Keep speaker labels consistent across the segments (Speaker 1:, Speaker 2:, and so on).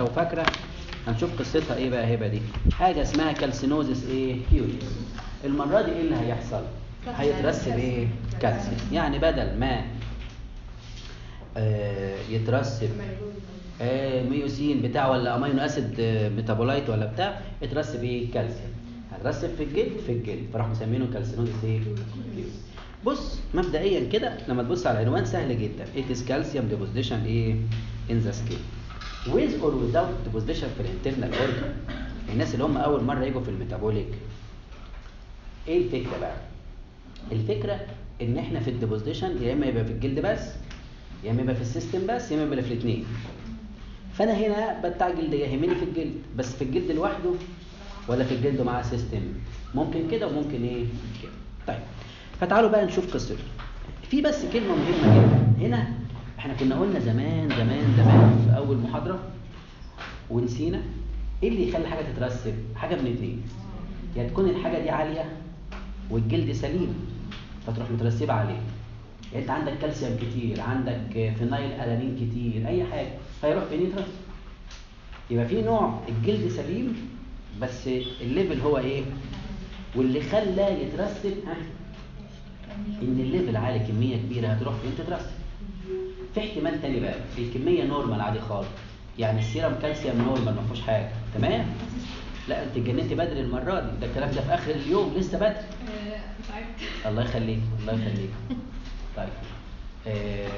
Speaker 1: فاكره هنشوف قصتها ايه بقى هبه دي حاجه اسمها كالسينوزيس ايه كيوريوس المره دي ايه اللي هيحصل هيترسب ايه كالسيوم يعني بدل ما آه يترسب آه ميوسين بتاع ولا امينو اسيد آه ميتابولايت ولا بتاع يترسب ايه كالسيوم هترسب في الجلد في الجلد فراح مسمينه كالسينوزيس ايه كيوريوس بص مبدئيا كده لما تبص على العنوان سهل جدا it is calcium deposition ايه in the skin with or without deposition في الانترنال organ الناس اللي هم اول مره يجوا في الميتابوليك ايه الفكره بقى الفكره ان احنا في الديبوزيشن يا اما يبقى في الجلد بس يا اما يبقى في السيستم بس يا اما يبقى في الاثنين فانا هنا بتاع جلد يهمني في الجلد بس في الجلد لوحده ولا في الجلد مع سيستم ممكن كده وممكن ايه كده طيب فتعالوا بقى نشوف قصته في بس كلمه مهمه جدا هنا احنا كنا قلنا زمان زمان زمان في اول محاضره ونسينا ايه اللي يخلي حاجه تترسب حاجه من اتنين يا يعني تكون الحاجه دي عاليه والجلد سليم فتروح مترسبه عليه يعني انت عندك كالسيوم كتير عندك فينايل الانين كتير اي حاجه فيروح فين يترسب يبقى في نوع الجلد سليم بس الليفل هو ايه واللي خلى يترسب ها ان الليفل عالي كميه كبيره هتروح فين تترسب في احتمال تاني بقى الكميه نورمال عادي خالص يعني السيرم كالسيوم نورمال ما فيهوش حاجه تمام لا انت اتجننتي بدري المره دي ده الكلام ده في اخر اليوم لسه بدري
Speaker 2: مش عارفه
Speaker 1: الله يخليك الله يخليك طيب آه،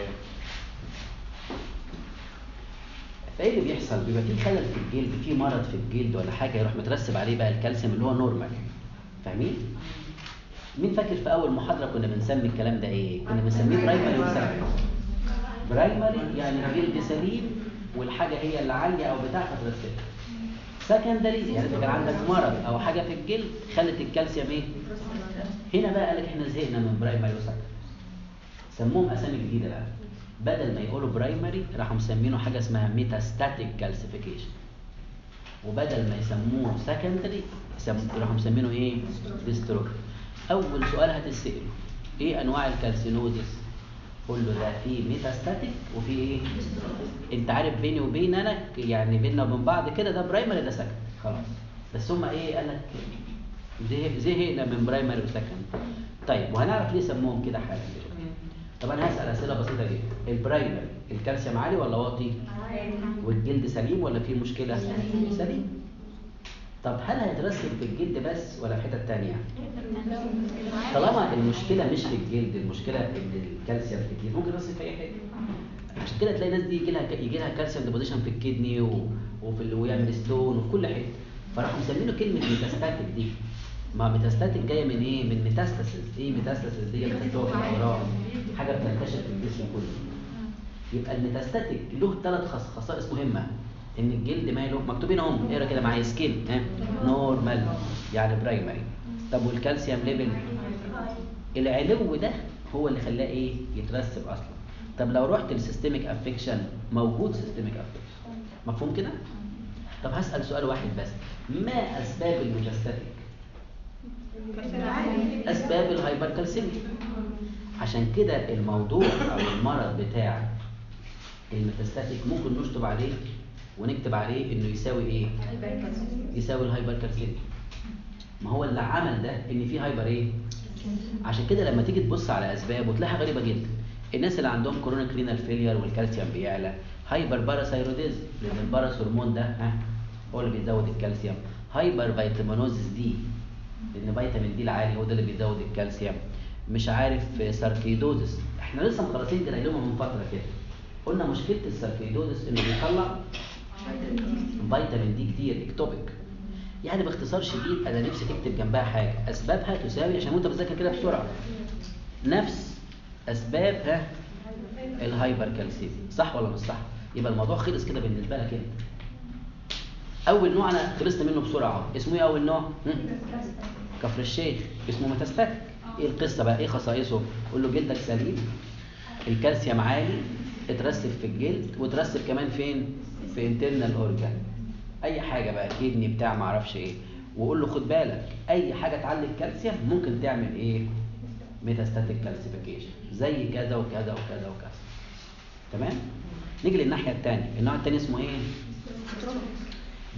Speaker 1: فايه اللي بيحصل بيبقى في خلل في الجلد في مرض في الجلد ولا حاجه يروح مترسب عليه بقى الكالسيوم اللي هو نورمال فاهمين مين فاكر في اول محاضره كنا بنسمي الكلام ده ايه كنا بنسميه برايمري وسكندري برايمري يعني الجلد سليم والحاجه هي اللي عاليه او بتاع فترسبها سكندري يعني انت كان عندك مرض او حاجه في الجلد خلت الكالسيوم ايه هنا بقى قال لك احنا زهقنا من برايمري وسكندري سموهم اسامي جديده بقى بدل ما يقولوا برايمري راحوا مسمينه حاجه اسمها ميتاستاتيك كالسيفيكيشن وبدل ما يسموه سكندري راحوا مسمينه ايه ديستروفي اول سؤال هتساله ايه انواع الكالسينوزيس قول له ده في ميتاستاتيك وفي ايه انت عارف بيني وبين انا يعني بيننا وبين بعض كده ده برايمري ده سكند خلاص بس هم ايه قال لك زهق زهقنا من برايمري وسكند طيب وهنعرف ليه سموهم كده حالا طب انا هسال اسئله بسيطه جدا البرايمري الكالسيوم عالي ولا واطي والجلد سليم ولا في مشكله
Speaker 2: سليم.
Speaker 1: سليم طب هل هيترسب في الجلد بس ولا في حته تانية طالما المشكله مش في الجلد المشكله ان الكالسيوم كتير ممكن يترسب في اي حته عشان كده تلاقي ناس دي يجي لها يجي لها كالسيوم ديبوزيشن في الكدني و... وفي ال... ويعمل ستون وفي كل حته فراحوا مسمينه كلمه ميتاستاتيك دي ما ميتاستاتيك جايه من ايه من ميتاستاسيس ايه ميتاستاسيس دي بتحطوها في الاورام حاجه بتنتشر في الجسم كله يبقى الميتاستاتيك له ثلاث خصائص مهمه ان الجلد ماله مكتوبين اهم اقرا كده معايا سكين ها نورمال يعني برايمري طب والكالسيوم ليفل العلو ده هو اللي خلاه ايه يترسب اصلا طب لو رحت للسيستميك افكشن موجود سيستميك افكشن مفهوم كده طب هسال سؤال واحد بس ما اسباب الميتاستاتيك اسباب الهايبركالسيميا عشان كده الموضوع او المرض بتاع الميتاستاتيك ممكن نشطب عليه ونكتب عليه انه يساوي ايه يساوي الهايبركالسيميا ما هو اللي عمل ده ان في هايبر ايه عشان كده لما تيجي تبص على اسباب وتلاقيها غريبه جدا الناس اللي عندهم كورونيك رينال فيلير والكالسيوم بيعلى هايبر باراثايروديزم لان الباراث هرمون ده ها هو اللي بيزود الكالسيوم هايبر فيتامينوزيس دي لان فيتامين دي العالي هو ده اللي بيزود الكالسيوم مش عارف ساركيدوزس احنا لسه مخلصين جرايلوما من فتره كده قلنا مشكله الساركيدوزس انه بيطلع فيتامين دي كتير اكتوبيك يعني باختصار شديد انا نفسي تكتب جنبها حاجه اسبابها تساوي عشان وانت بتذاكر كده بسرعه نفس اسبابها الهايبر كالسيميا صح ولا مش صح يبقى الموضوع خلص كده بالنسبه لك انت اول نوع انا خلصت منه بسرعه اسمه ايه اول نوع هم؟ كفر الشيخ اسمه ميتاستاتيك ايه القصه بقى ايه خصائصه قول له جلدك سليم الكالسيوم عالي اترسب في الجلد وترسب كمان فين في انترنال اورجان اي حاجه بقى كدني بتاع ما اعرفش ايه وقول له خد بالك اي حاجه تعلي الكالسيوم ممكن تعمل ايه ميتاستاتيك كالسيفيكيشن زي كذا وكذا وكذا وكذا تمام نيجي للناحيه الثانيه النوع الثاني اسمه ايه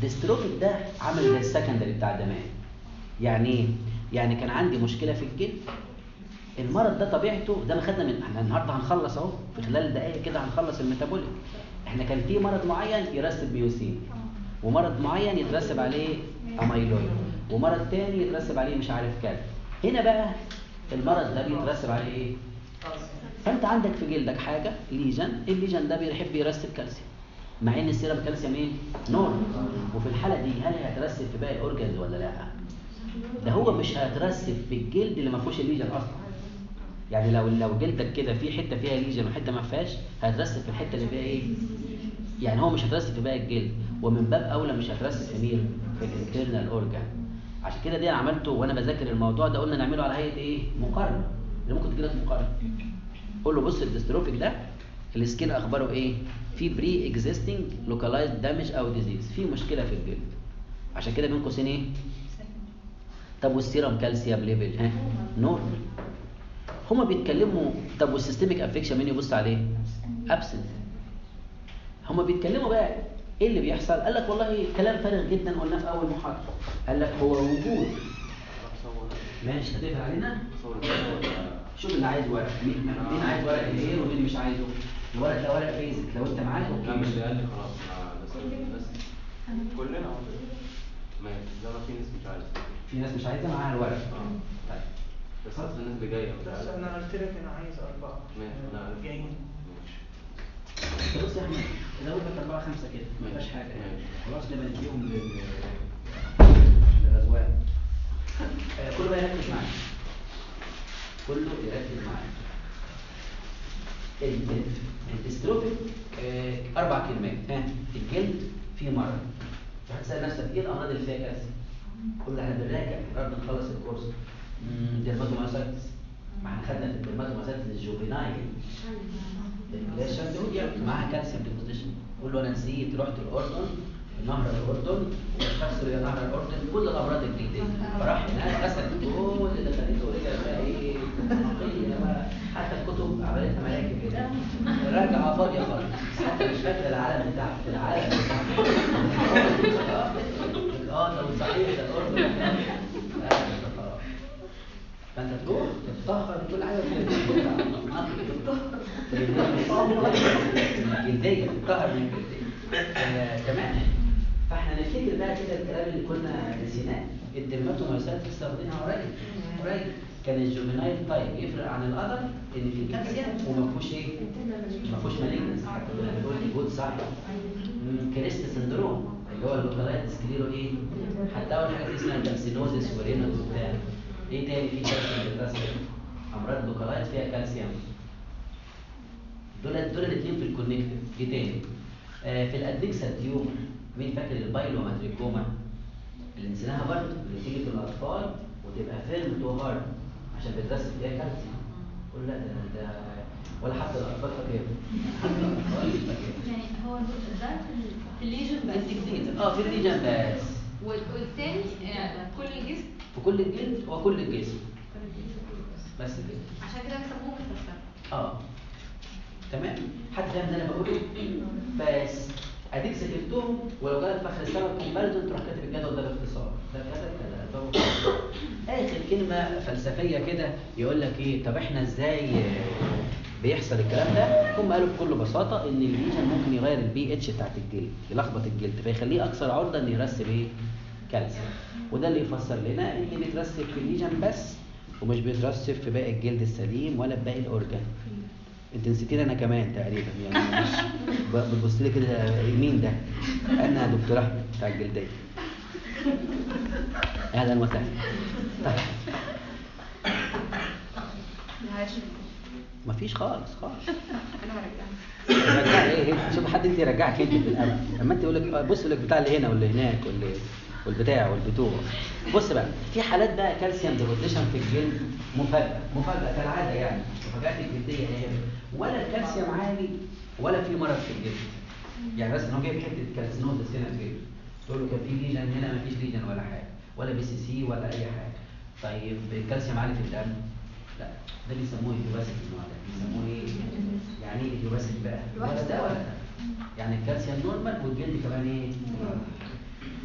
Speaker 1: ديستروفيك ده عامل زي السكندري بتاع الدماغ يعني ايه يعني كان عندي مشكله في الجلد المرض ده طبيعته ده ما خدنا من احنا النهارده هنخلص اهو في خلال دقائق كده هنخلص الميتابوليك احنا كان في مرض معين يرسب ميوسين ومرض معين يترسب عليه اميلويد ومرض تاني يترسب عليه مش عارف كام هنا بقى المرض ده بيترسب عليه ايه فانت عندك في جلدك حاجه ليجن الليجن ده بيحب يرسب كالسيوم مع ان السيرم كالسيوم ايه نورمال وفي الحاله دي هل هيترسب في باقي الاورجنز ولا لا ده هو مش هيترسب في الجلد اللي ما فيهوش الليجن اصلا يعني لو لو جلدك كده في حته فيها ليجن وحته ما فيهاش هيترسب في الحته اللي فيها ايه يعني هو مش هيترسب في باقي الجلد ومن باب اولى مش هيترسب في مين في الانترنال اورجان عشان كده دي انا عملته وانا بذاكر الموضوع ده قلنا نعمله على هيئه ايه مقارنه اللي ممكن تجي لك مقارنه قول له بص الديستروفيك ده السكين اخباره ايه في بري اكزيستنج لوكالايزد دامج او ديزيز في مشكله في الجلد عشان كده بين قوسين ايه طب والسيرم كالسيوم ليفل ها نورمال هما بيتكلموا طب والسيستميك افكشن مين يبص عليه ابسنت هما بيتكلموا بقى ايه اللي بيحصل قال لك والله كلام فارغ جدا قلناه في اول محاضره قال لك هو وجود ماشي هتقفل علينا شوف اللي عايز ورق مين, مين عايز ورق الايه ومين مش عايزه الورق ده ورق بيزك لو انت معاك
Speaker 3: لا
Speaker 1: اوكي
Speaker 3: مش قال لي خلاص ما- بس بس كلنا اهو ماشي ده ما في ناس مش عايزه
Speaker 1: في ناس مش عايزه معاها الورق
Speaker 3: اه
Speaker 1: طيب
Speaker 3: بس اصل الناس اللي جايه مش
Speaker 4: بس
Speaker 3: عايزة.
Speaker 4: انا قلت لك انا عايز اربعه
Speaker 3: ماشي انا
Speaker 4: جايين
Speaker 3: ماشي
Speaker 1: طب بص يا احمد زود لك اربعه خمسه كده ما فيهاش حاجه يعني
Speaker 3: ماشي.
Speaker 1: خلاص نبقى نديهم لل للازواج آه، كله بقى يركز معايا كله يركز معايا ال- ال- الاستروفيك آه، اربع كلمات ها الجلد فيه مرض هتسال نفسك ايه الامراض اللي فيها كالسيوم كل احنا بنراجع قبل ما نخلص الكورس ديرماتومايسايتس ما احنا خدنا في الديرماتومايسايتس الجوفينايل الشمس معاها كالسيوم ديبوزيشن قول له انا نسيت رحت الاردن نهر الاردن واستفسر يا نهر الاردن كل الامراض الجلديه فراح هناك غسل كل اللي خليته ورجع بقى ايه نقية بقى. حتى الكتب عملتها مراكب كده راجعه فاضيه خالص حتى مش فاكره العالم بتاع العالم اه ده صحيح ده الاردن آه، خلاص. فانت تروح تتطهر من كل حاجه جلديه تطهر من جلديه آه، تمام فاحنا نفتكر بقى كده الكلام اللي كنا نسيناه الدرماتومايسات لسه واخدينها قريب قريب كان الجوفينايل تايب يفرق عن الاذر ان في كالسيوم وما فيهوش ايه؟ ما فيهوش مالجنس حتى كنا بنقول دي جود ساين كريست سندروم اللي هو اللوكالايت سكليرو ايه؟ حتى اول حاجه في اسمها كالسينوزيس ورينوز وبتاع ايه تاني في كالسيوم بيترسب امراض لوكالايت فيها كالسيوم دول دول الاثنين في الكونكتيف ايه تاني؟ آه في الادكسا تيومر مين فاكر البايلوماتريكوما اللي نسيناها برضه اللي تيجي في الاطفال وتبقى فيلم تو هارد عشان بترسب فيها كالسيوم قول لا ده ده ولا حتى الاطفال فاكرين حتى الاطفال مش فاكرين
Speaker 2: يعني هو ده في ال- في الليجن بس
Speaker 1: اه في الليجن بس
Speaker 2: وال- والتاني آه، كل الجسم
Speaker 1: في كل الجلد وكل الجسم
Speaker 2: كل الجسم بس.
Speaker 1: بس كده
Speaker 2: عشان كده بيسموه متفسر
Speaker 1: اه تمام حد فاهم اللي انا بقوله بس اديك سجلتهم ولو جالك في اخر السنه كومباريزون تروح كاتب الجدول ده باختصار ده كذا كذا ده هو. اخر كلمه فلسفيه كده يقول لك ايه طب احنا ازاي آه، بيحصل الكلام ده هم قالوا بكل بساطه ان الليجن ممكن يغير البي اتش بتاعت الجلد يلخبط الجلد فيخليه اكثر عرضه ان يرسب ايه كالسيوم وده اللي يفسر لنا ان بيترسب في الليجن بس ومش بيترسب في باقي الجلد السليم ولا في باقي الاورجان انت نسيتيني انا كمان تقريبا يعني مش ب- بتبص لي كده مين ده انا دكتور احمد بتاع الجلديه اهلا وسهلا طيب
Speaker 2: معلش
Speaker 1: مفيش خالص خالص
Speaker 2: انا هرجعها
Speaker 1: رجع ايه شوف حد انت يرجعك انت في الامل اما انت يقول لك بص يقول لك بتاع اللي هنا واللي هناك واللي والبتاع والبتوع بص بقى في حالات بقى كالسيوم ديبوزيشن في الجلد مفاجاه مفاجاه كالعاده يعني مفاجات الجلديه ايه ولا الكالسيوم عالي ولا في مرض في الجلد يعني بس ان هو جايب حته كالسينوزس هنا في الجلد تقول له كان في ليجن هنا مفيش ليجن ولا حاجه ولا بي سي سي ولا اي حاجه طيب الكالسيوم عالي في الدم لا ده بيسموه ايديوباسيك النوع ده بيسموه ايه يعني ايه ايديوباسيك بقى ولا ده ولا ده يعني الكالسيوم نورمال والجلد كمان ايه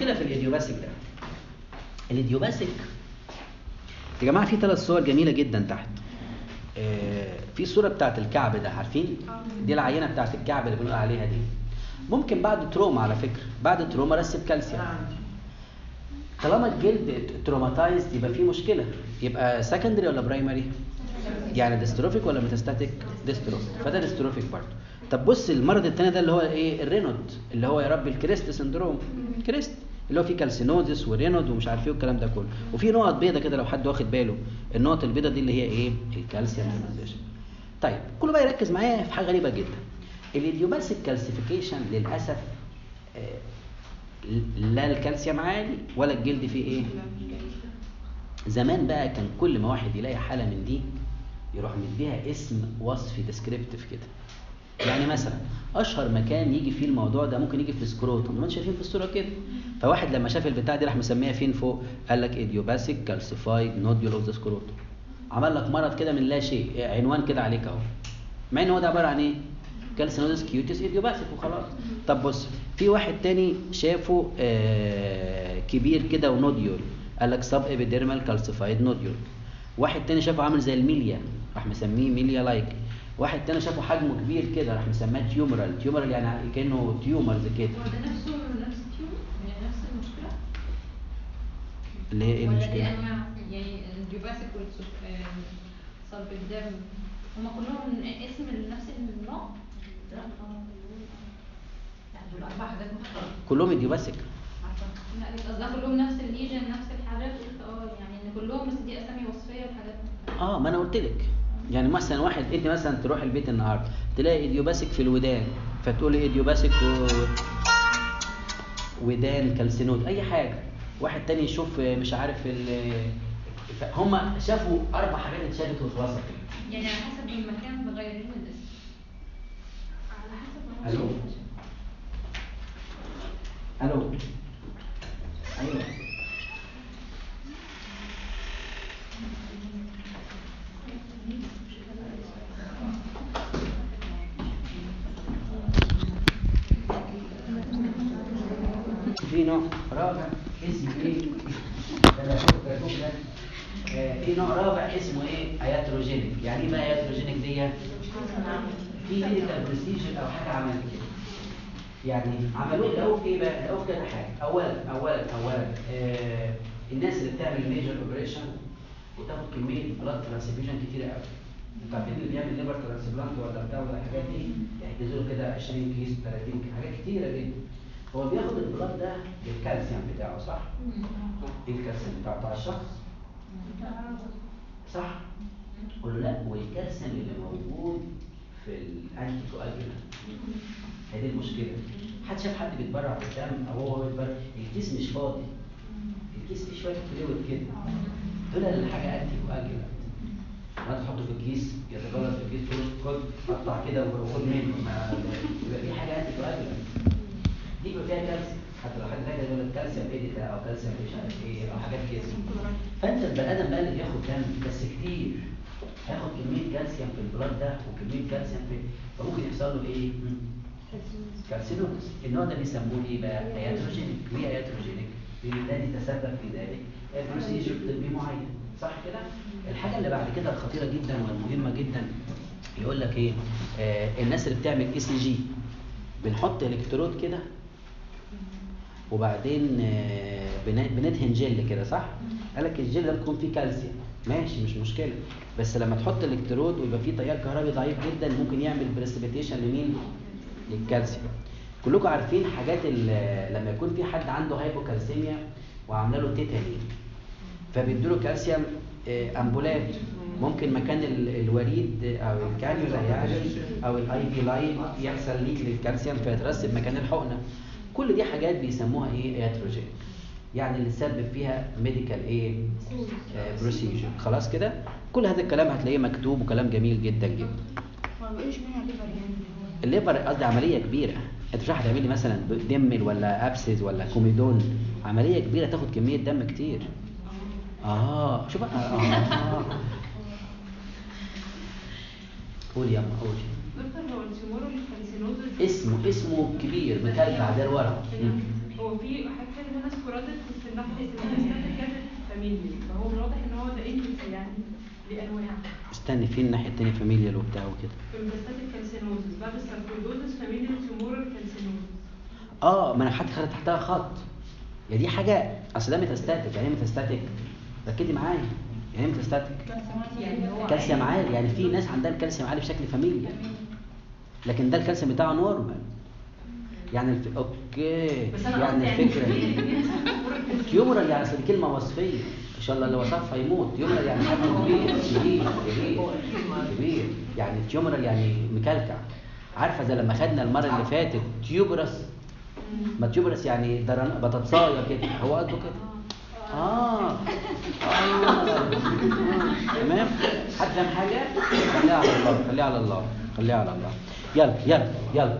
Speaker 1: مشكله في الايديوباثيك ده الايديوباثيك يا جماعه في ثلاث صور جميله جدا تحت آه، في الصوره بتاعت الكعب ده عارفين دي العينه بتاعت الكعب اللي بنقول عليها دي ممكن بعد تروما على فكره بعد تروما رسب كالسيوم طالما الجلد تروماتايزد يبقى في مشكله يبقى سكندري ولا برايمري يعني ديستروفيك ولا ميتاستاتيك ديستروفيك فده ديستروفيك برضه طب بص المرض الثاني ده اللي هو ايه الرينود اللي هو يا رب الكريست سندروم كريست اللي هو فيه كالسينوزس ورينود ومش عارف ايه والكلام ده كله وفي نقط بيضه كده لو حد واخد باله النقط البيضه دي اللي هي ايه الكالسيوم ديبوزيشن طيب كله بقى يركز معايا في حاجه غريبه جدا الايديوباثيك كالسيفيكيشن للاسف آه، لا الكالسيوم عالي ولا الجلد فيه ايه زمان بقى كان كل ما واحد يلاقي حاله من دي يروح مديها اسم وصفي ديسكريبتيف كده يعني مثلا اشهر مكان يجي فيه الموضوع ده ممكن يجي في السكروتوم زي ما انتم شايفين في الصوره كده فواحد لما شاف البتاع دي راح مسميها فين فوق قال لك ايديوباثيك كالسيفايد نوديول اوف ذا سكروتوم عمل لك مرض كده من لا شيء عنوان كده عليك اهو مع ان هو ده عباره عن ايه كالسينوزس كيوتيس ايديوباثيك وخلاص طب بص في واحد تاني شافه آه كبير كده ونوديول قال لك سب ابيديرمال كالسيفايد نوديول واحد تاني شافه عامل زي الميليا راح مسميه ميليا لايك واحد تاني شافه حجمه كبير كده راح مسماه تيومرال تيومرال يعني كانه تيومرز كده
Speaker 2: هو ده نفسه نفس التيوم يعني نفس المشكلة
Speaker 1: اللي هي ايه
Speaker 2: ولا دي
Speaker 1: المشكله
Speaker 2: انواع يعني الجيوباسيك والصلب الدم هما كلهم اسم نفس النوع؟ لا
Speaker 4: دول اربع حاجات مختلفه
Speaker 1: كلهم ايديوباثيك
Speaker 2: لا قصدها كلهم نفس الليجن نفس الحالات قلت اه يعني ان كلهم بس دي اسامي وصفيه لحاجات مختلفة.
Speaker 1: اه ما انا قلت لك يعني مثلا واحد انت مثلا تروح البيت النهارده تلاقي ايديوباثيك في الودان فتقولي ايديوباثيك و... ودان كالسينود اي حاجه واحد تاني يشوف مش عارف ال هم شافوا اربع حاجات اتشالت وخلاص كده
Speaker 2: يعني على حسب المكان مغيرين الاسم على حسب
Speaker 1: الو الو ايوه في نوع رابع اسمه ايه؟ ده أنا شفت الكتاب ده. آه، في نوع رابع اسمه ايه؟ اياتروجينيك، يعني ايه بقى اياتروجينيك دي؟ في ميديكال بروسيجر او حاجه عملت كده. يعني عملوه لقوه في ايه بقى؟ لقوه في كذا حاجه، اولا اولا اولا آه الناس اللي بتعمل ميجر اوبريشن وتاخد كميه بلاد ترانسفيوجن كتيره قوي. انتوا عارفين اللي بيعمل ليفر ترانسبلانت ولا بتاع ولا الحاجات دي يحجزوا له كده 20 كيس 30 كيس حاجات كتيره جدا. هو بياخد البلاد ده بالكالسيوم بتاعه صح؟ ايه الكالسيوم بتاعه بتاع الشخص؟ صح؟ قول له لا والكالسيوم اللي موجود في الانتي كواجولانت هي دي المشكله حد شاف حد بيتبرع بالدم او هو بيتبرع الكيس مش فاضي الكيس فيه شويه فلويد كده دول الحاجه انتي كواجولانت ما تحطه في الكيس يتجلط في الكيس تقول خد قطع كده وخد منه ما يبقى دي حاجه انتي كواجولانت دي بيبقى فيها كالسيوم حتى لو حد فاكر يقول لك كالسيوم ايديتا او كالسيوم مش عارف ايه او حاجات كده فانت البني ادم بقى اللي بياخد دم بس كتير هياخد كميه كالسيوم في البلاد ده وكميه كالسيوم في فممكن يحصل له ايه؟ كالسينوز النوع ده بيسموه ايه بقى؟ اياتروجينيك ليه اياتروجينيك؟ لان الذي تسبب في ذلك بروسيجر طبي معين صح كده؟ الحاجه اللي بعد كده الخطيره جدا والمهمه جدا يقول لك ايه؟ آه الناس اللي بتعمل اي سي جي بنحط الكترود كده وبعدين آه، بن- بندهن جل كده صح؟ قال لك الجل ده بيكون فيه كالسيوم ماشي مش مشكله بس لما تحط الكترود ويبقى فيه تيار كهربي ضعيف جدا ممكن يعمل بريسبيتيشن لمين؟ للكالسيوم كلكم عارفين حاجات ال- لما يكون في حد عنده هايبوكالسيميا وعامله له تيتاني فبيدوا له كالسيوم آه، امبولات ممكن مكان ال- الوريد او الكانيولا يعني او الاي في لاين يحصل ليك للكالسيوم فيترسب مكان الحقنه كل دي حاجات بيسموها ايه اياتروجين يعني اللي سبب فيها ميديكال ايه بروسيجر خلاص كده كل هذا الكلام هتلاقيه مكتوب وكلام جميل جدا جدا
Speaker 4: ما بيقولش منها ليفر يعني
Speaker 1: الليفر قصدي عمليه كبيره انت مش راح تعمل لي مثلا دمل ولا ابسز ولا كوميدون عمليه كبيره تاخد كميه دم كتير اه شوف بقى اه قول يا اما قول
Speaker 5: دكتور هو التيمور الكالسينوزس
Speaker 1: اسمه اسمه كبير مكلكع زي الورق مم.
Speaker 5: هو في حاجات هنا سبوراديك في الناحيه السيستماتيك كانت فاميليا فهو من الواضح ان هو ده انجلس يعني لانواع
Speaker 1: استني في الناحيه التانيه فاميليال وبتاع وكده
Speaker 5: الميتاستاتيك كالسينوزس بعد الساركويدوزس فاميليا تيمور الكالسينوزس
Speaker 1: اه ما انا حتى خدت تحتها خط يا دي حاجه اصل ده ميتاستاتيك يعني ايه ميتاستاتيك ركزي معايا يعني ايه ميتاستاتيك
Speaker 2: يعني هو
Speaker 1: كالسيوم عالي يعني في ناس عندها الكالسيوم عالي بشكل فاميليا لكن ده الكالسيوم بتاعه نورمال يعني الف... اوكي
Speaker 5: بس انا
Speaker 1: يعني
Speaker 5: قصدي
Speaker 1: الفكره
Speaker 5: يعني
Speaker 1: تيومرال يعني اصل دي كلمه وصفيه ان شاء الله اللي وصفها يموت تيومرال يعني حجم كبير كبير كبير كبير يعني تيومرال يعني مكلكع عارفه زي لما خدنا المره اللي فاتت تيوبرس ما تيوبرس يعني درن بطاطسايه كده هو قده كده آه. آه. آه. تمام حد فاهم حاجه خليها على الله خليها على الله خليها على الله يلا يلا يلا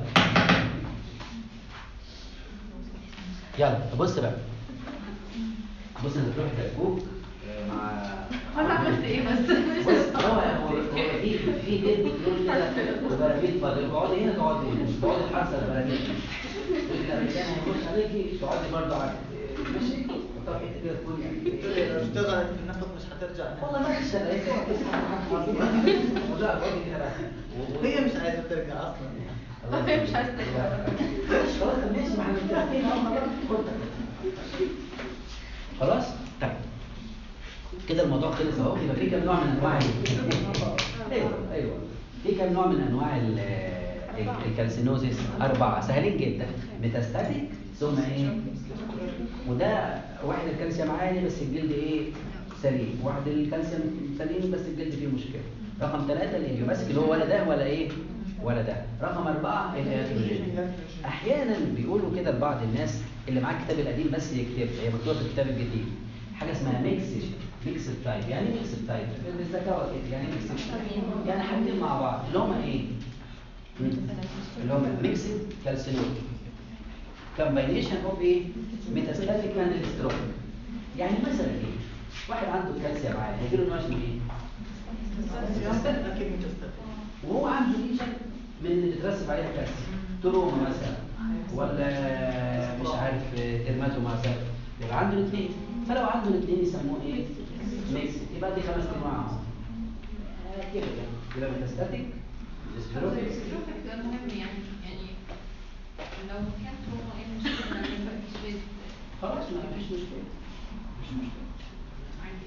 Speaker 1: يلا بص بقى بص انت تروح كركوك مع
Speaker 2: انا عملت ايه بس
Speaker 1: بص هو هو هو في في بيت بتقول كده وبراجيل فاضل اقعدي هنا تقعدي هنا تقعدي الحرسه البراجيل الامريكان هيخش عليكي تقعدي برضه على ماشي طب حته كده تكون
Speaker 6: لو اشتغلت في النفط مش هترجع
Speaker 1: والله ما تشتغل هي تقعد تسمع لا اقعدي كده بقى
Speaker 6: هي مش عايزه ترجع اصلا
Speaker 2: هي مش عايزة ترجع.
Speaker 1: خلاص ماشي ما احنا متفقين اهو خلاص خد. خلاص طيب كده الموضوع خلص اهو يبقى في كام نوع من انواع ال- ايوه ايوه في كام نوع من انواع ال- ال- الكالسينوزيس اربعه سهلين جدا ميتاستاتيك ثم ايه وده واحد الكالسيوم عالي بس الجلد ايه سليم واحد الكالسيوم سليم بس الجلد فيه مشكله رقم ثلاثة الانجيوباسيك اللي هو ولا ده ولا ايه ولا ده رقم أربعة الأيتروجين أحيانا بيقولوا كده لبعض الناس اللي معاه الكتاب القديم بس يكتبها هي مكتوبة في الكتاب الجديد حاجة اسمها ميكس ميكس تايب يعني ايه ميكس تايب بالذكاء كده يعني ميكس يعني حاجتين مع بعض اللي هم ايه اللي هم ميكس كالسينول كومباينيشن اوف ايه ميتاستاتيك اند ستروك يعني مثلا ايه واحد عنده كالسيوم عالي هيجيله نوع اسمه ايه
Speaker 6: اكيد مش هستفيد
Speaker 1: وهو عنده دي شكل من اللي بترسب عليها كالسيوم تروما مثلا ولا مش عارف ترماتوما مثلا يبقى عنده الاثنين فلو عنده الاثنين يسموه ايه؟ ميكس يبقى دي خمس انواع اهو آه، كده كده يبقى ميتاستاتيك ستروفيك
Speaker 2: الستروفيك ده مهم يعني يعني لو كان تروما ايه المشكلة ان ما يبقاش بيت
Speaker 1: خلاص ما فيش مشكله مفيش مشكله
Speaker 2: عادي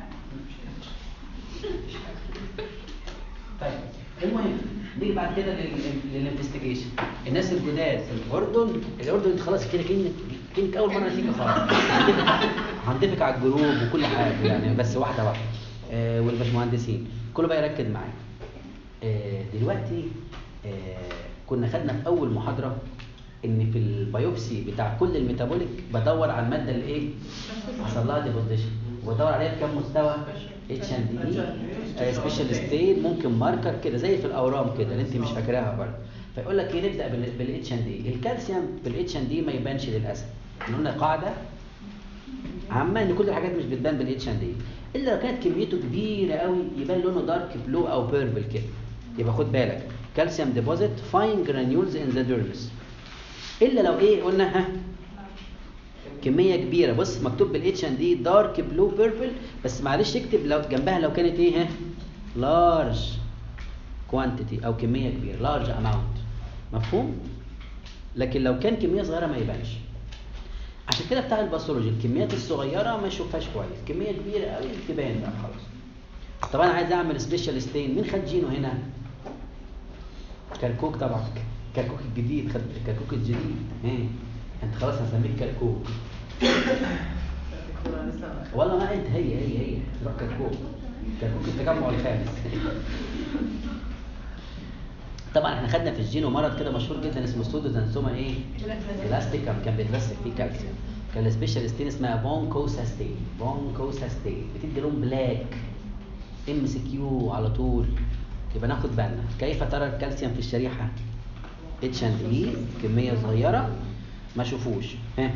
Speaker 1: طيب المهم نيجي بعد كده للانفستيجيشن الناس الجداد في الاردن الاردن انت خلاص كده كانك كانك اول مره تيجي خالص هندفك- هندفك على الجروب وكل حاجه يعني بس واحده واحده آه والباشمهندسين كله بقى يركز معايا آه دلوقتي آه كنا خدنا في اول محاضره ان في البيوبسي بتاع كل الميتابوليك بدور على الماده اللي ايه حصل لها ديبوزيشن وبدور عليها بكام مستوى اتش ان دي سبيشال ستيت ممكن ماركر كده زي في الاورام كده اللي انت مش فاكراها برضه فيقول لك ايه نبدا بالاتش ان دي الكالسيوم في الاتش ان دي ما يبانش للاسف إحنا قلنا قاعده عامه ان كل الحاجات مش بتبان بالاتش ان دي الا لو كانت كميته كبيره قوي يبان لونه دارك بلو او بيربل كده يبقى خد بالك كالسيوم ديبوزيت فاين جرانيولز ان ذا ديرمس الا لو ايه قلنا ها كميه كبيره بص مكتوب بالاتش ان دي دارك بلو بيربل بس معلش اكتب لو جنبها لو كانت ايه ها لارج كوانتيتي او كميه كبيره لارج اماونت مفهوم لكن لو كان كميه صغيره ما يبانش عشان كده بتاع الباثولوجي الكميات الصغيره ما يشوفهاش كويس كميه كبيره قوي تبان بقى خلاص طب انا عايز اعمل سبيشال ستين مين خد جينه هنا كركوك طبعا كركوك الجديد خد كركوك الجديد ايه انت خلاص هسميك كركوك
Speaker 6: الدكتورة لسه
Speaker 1: والله ما انت هي هي هي روح كركوك كركوك التجمع الخامس طبعا احنا خدنا في الجينو مرض كده مشهور جدا اسمه سودوزانسوما ايه بلاستيكم كان بيترسب فيه كالسيوم كان السبيشال ستين اسمها بونكوساستين بونكوساستين بتدي لون بلاك ام سي كيو على طول يبقى ناخد بالنا كيف ترى الكالسيوم في الشريحه اتش ان دي كميه صغيره ما شوفوش ها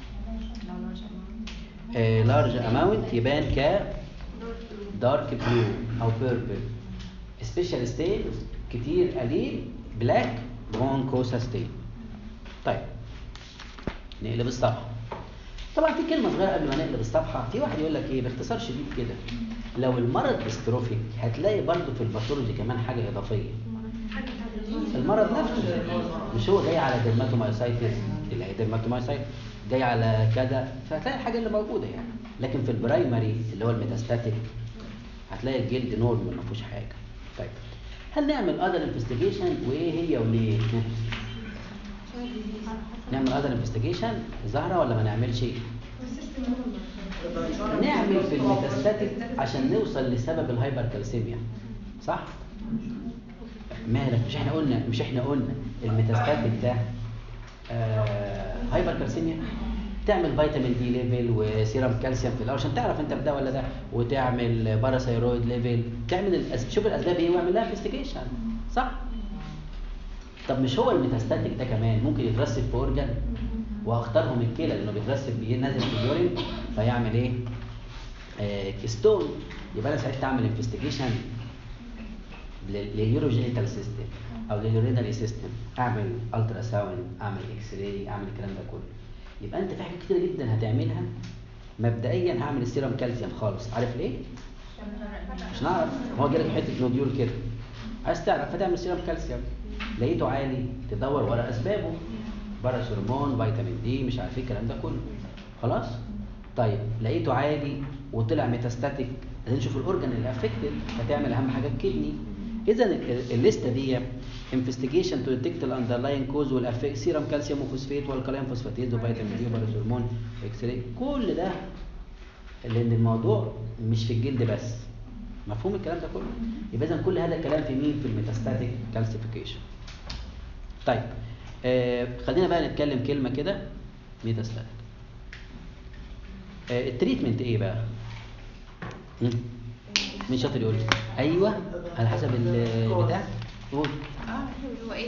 Speaker 1: لارج اماونت يبان ك دارك بلو او بيربل سبيشال ستين كتير قليل بلاك برونكوساستين طيب نقلب الصفحه طبعا في كلمه صغيره قبل ما نقلب الصفحه في واحد يقول لك ايه باختصار شديد كده لو المرض ديستروفيك هتلاقي برضه في الباثولوجي كمان حاجه اضافيه المرض نفسه مش هو جاي على ديرماتومايسايتس اللي هي ديرماتومايسايتس جاي على كذا فهتلاقي الحاجه اللي موجوده يعني لكن في البرايمري اللي هو الميتاستاتيك هتلاقي الجلد نورمال ما فيهوش حاجه طيب هل نعمل اذر انفستيجيشن وايه هي وليه نعمل اذر انفستيجيشن ظاهره ولا ما نعملش نعمل في الميتاستاتيك عشان نوصل لسبب الهايبر كالسيميا صح مالك مش احنا قلنا مش احنا قلنا الميتاستاتيك ده آه هايبر كالسيميا تعمل فيتامين دي ليفل وسيرم كالسيوم في الاول عشان تعرف انت في ده ولا ده وتعمل باراثايرويد ليفل تعمل الأس... شوف الاسباب ايه واعمل لها انفستيجيشن صح طب مش هو الميتاستاتيك ده كمان ممكن يترسب في اورجان واختارهم الكلى لانه بيترسب بينزل في اليورين فيعمل ايه آه ستون يبقى انا ساعتها اعمل انفستيجيشن لليوروجينيتال سيستم او لليورينري سيستم اعمل الترا ساوند اعمل اكس راي اعمل الكلام ده كله يبقى انت في حاجات كتير جدا هتعملها مبدئيا هعمل السيرم كالسيوم خالص عارف ليه مش نعرف هو جالك حته نوديول كده عايز تعرف فتعمل سيرم كالسيوم لقيته عالي تدور ورا اسبابه باراس هرمون فيتامين دي مش عارف ايه الكلام ده كله خلاص طيب لقيته عالي وطلع ميتاستاتيك عايزين نشوف الاورجن اللي افكتد هتعمل اهم حاجه الكدني اذا الليسته دي انفستيجيشن تو ديتكت الاندرلاين كوز والافكت سيرم كالسيوم وفوسفات والكلاين فوسفاتيز وفيتامين دي وباراس هرمون واكس راي كل ده لان الموضوع مش في الجلد بس مفهوم الكلام ده كله يبقى اذا كل هذا الكلام في مين في الميتاستاتيك كالسيفيكيشن طيب آه خلينا بقى نتكلم كلمه كده ميتاستاتيك آه التريتمنت ايه بقى مم؟ مين شاطر يقول لي ايوه على حسب البتاع قول
Speaker 4: هو ايه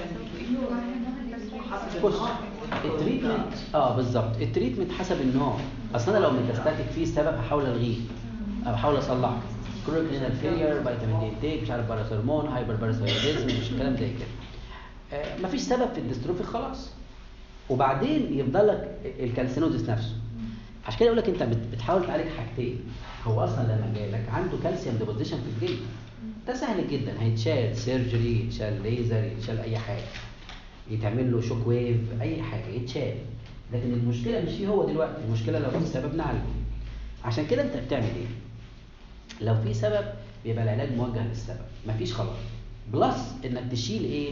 Speaker 1: بص التريتمنت اه بالظبط التريتمنت حسب النوع اصل انا لو ميتاستاتيك فيه سبب هحاول الغيه او هحاول اصلحه كرونيك رينال فيلير فيتامين دي انتيك مش عارف باراثرمون هايبر باراثايرويدزم مش الكلام زي كده آه مفيش سبب في الدستروفي خلاص وبعدين يفضل لك الكالسينوزيس نفسه عشان كده يقول لك انت بت- بتحاول تعالج حاجتين هو اصلا لما جالك عنده كالسيوم ديبوزيشن في الجلد ده سهل جدا هيتشال سيرجري يتشال ليزر يتشال اي حاجه يتعمل له شوك ويف اي حاجه يتشال لكن المشكله مش فيه هو دلوقتي المشكله لو في سبب نعالجه عشان كده انت بتعمل ايه لو في سبب بيبقى العلاج موجه للسبب مفيش خلاص بلس انك تشيل ايه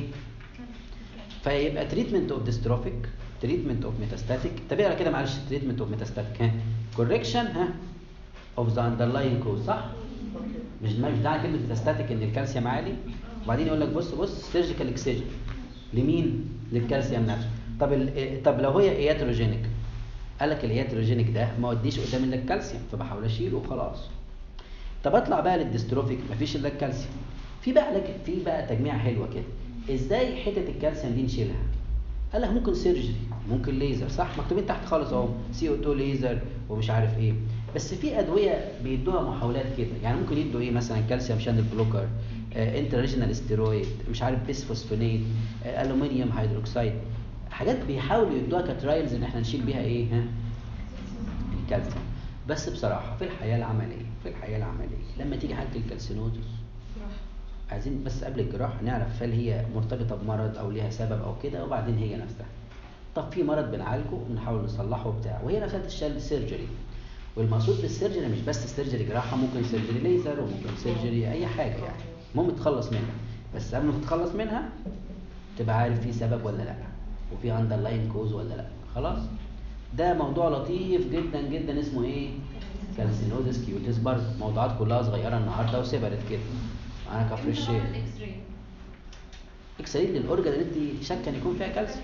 Speaker 1: فيبقى تريتمنت اوف ديستروفيك تريتمنت اوف ميتاستاتيك طب اقرا كده معلش تريتمنت اوف ميتاستاتيك ها كوركشن ها اوف ذا اندرلاين كوز صح مش مش داعي كلمه ميتاستاتيك ان الكالسيوم عالي وبعدين يقول لك بص بص سيرجيكال اكسجن لمين للكالسيوم نفسه طب ال... طب لو هي اياتروجينيك قال لك الاياتروجينيك ده ما وديش قدام الا الكالسيوم فبحاول اشيله وخلاص طب اطلع بقى للديستروفيك مفيش الا الكالسيوم في بقى لك في بقى تجميع حلوه كده ازاي حته الكالسيوم دي نشيلها قال لك ممكن سيرجري ممكن ليزر صح مكتوبين تحت خالص اهو سي او 2 ليزر ومش عارف ايه بس في ادويه بيدوها محاولات كده يعني ممكن يدوا ايه مثلا كالسيوم شانل بلوكر آه انترناشونال ستيرويد مش عارف بيسفوسفونيت آه الومنيوم هيدروكسيد حاجات بيحاولوا يدوها كترايلز ان احنا نشيل بيها ايه ها الكالسيوم بس بصراحه في الحياه العمليه في الحياه العمليه لما تيجي حاله الكالسينوزس عايزين بس قبل الجراحه نعرف هل هي مرتبطه بمرض او ليها سبب او كده وبعدين هي نفسها طب في مرض بنعالجه بنحاول نصلحه وبتاع وهي نفسها تشتغل سيرجري والمقصود بالسيرجري مش بس سيرجري جراحه ممكن سيرجري ليزر وممكن سيرجري اي حاجه يعني المهم تخلص منها بس قبل ما تتخلص منها تبقى عارف في سبب ولا لا وفي اندرلاين كوز ولا لا خلاص ده موضوع لطيف جدا جدا اسمه ايه كالسينوزس كيوتس برضه موضوعات كلها صغيره النهارده وسبرت كده معانا كفر الشيخ
Speaker 2: الاكس راي
Speaker 1: اكس راي للاورجن اللي انت شاكه ان يكون فيها كالسيوم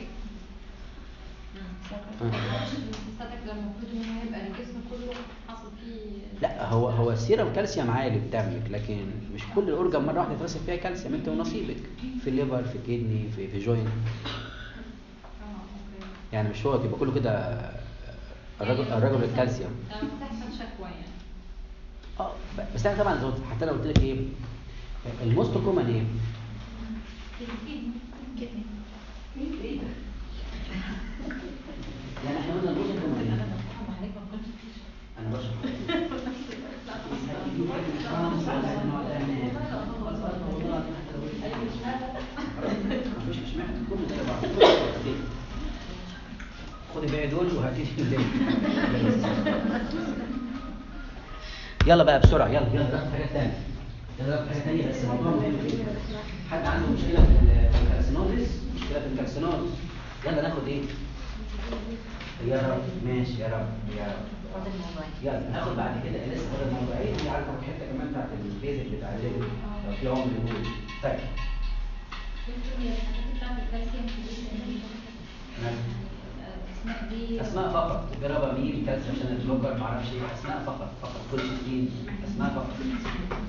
Speaker 2: الستاتيك ده المفروض ان هو يبقى الجسم كله حصل فيه
Speaker 1: لا هو هو السيرم كالسيوم عالي بتعمل لكن مش كل الاورجن مره واحده يترسب فيها كالسيوم انت ونصيبك في الليفر في الكدني في في جوينت
Speaker 2: اه اوكي
Speaker 1: يعني مش هو يبقى كله كده الرجل الرجل الكالسيوم
Speaker 2: ده بتحصل شكوى يعني
Speaker 1: اه ب- بس انا طبعا زي ما قلت- حتى لو قلت لك ايه الموست كومن ايه يعني احنا قلنا البوز الكمالي انا بشرح مفيش مش محتاج كله زي بعض خدي بقى دول وهاتي لي يلا بقى بسرعه يلا يلا ناخد حاجه ثانيه يلا ناخد حاجه ثانيه بس الموضوع مهم جدا حد عنده مشكله في ال- في الكارسينوزيس مشكله في الكارسينوز يلا ناخد ايه يا رب ماشي يا رب يا رب يلا ناخد بعد كده لسه فاضل موضوعين دي عارفه الحته كمان بتاعت البيزك بتاع الليل لو في عمر نقول طيب
Speaker 2: اسماء دي
Speaker 1: اسماء فقط جرب مين كالسيوم عشان البلوكر ما اعرفش ايه اسماء فقط فقط كل شيء اسماء فقط